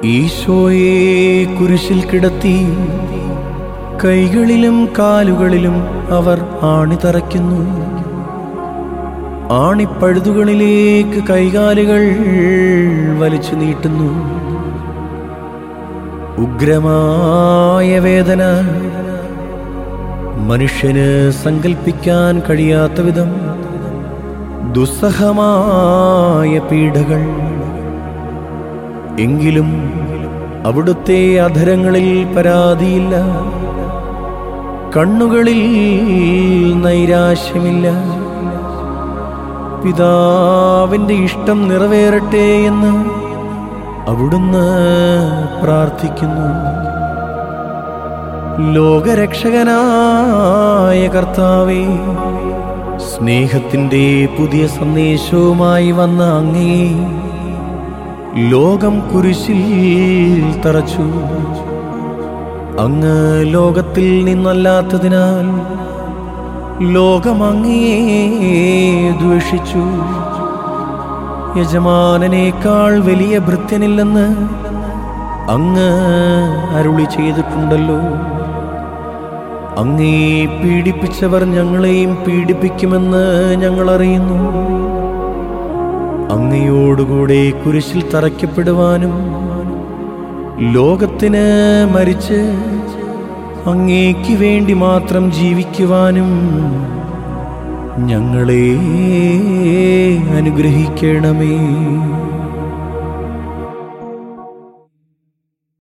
ഈശോയെ കുരിശിൽ കിടത്തി കൈകളിലും കാലുകളിലും അവർ ആണി തറയ്ക്കുന്നു ആണിപ്പഴുതുകളിലേക്ക് കൈകാലുകൾ വലിച്ചു നീട്ടുന്നു ഉഗ്രമായ വേദന മനുഷ്യന് സങ്കൽപ്പിക്കാൻ കഴിയാത്ത വിധം ദുസ്സഹമായ പീഡകൾ എങ്കിലും അവിടുത്തെ അധരങ്ങളിൽ പരാതിയില്ല കണ്ണുകളിൽ നൈരാശ്യമില്ല പിതാവിൻ്റെ ഇഷ്ടം നിറവേറട്ടെ എന്ന് അവിടുന്ന് പ്രാർത്ഥിക്കുന്നു ലോകരക്ഷകനായ കർത്താവേ സ്നേഹത്തിൻ്റെ പുതിയ സന്ദേശവുമായി വന്ന അങ്ങേ ലോകം കുരിശിൽ തറച്ചു അങ്ങ് ലോകത്തിൽ നിന്നല്ലാത്തതിനാൽ ലോകം അങ്ങയെ ദ്വേഷിച്ചു യജമാനനേക്കാൾ വലിയ ഭൃത്യനില്ലെന്ന് അങ്ങ് അരുളി ചെയ്തിട്ടുണ്ടല്ലോ അങ്ങേ പീഡിപ്പിച്ചവർ ഞങ്ങളെയും പീഡിപ്പിക്കുമെന്ന് ഞങ്ങൾ അറിയുന്നു അങ്ങയോടുകൂടെ കുരിശിൽ തറയ്ക്കപ്പെടുവാനും ലോകത്തിന് മരിച്ച് അങ്ങേക്ക് വേണ്ടി മാത്രം ജീവിക്കുവാനും ഞങ്ങളെ അനുഗ്രഹിക്കണമേ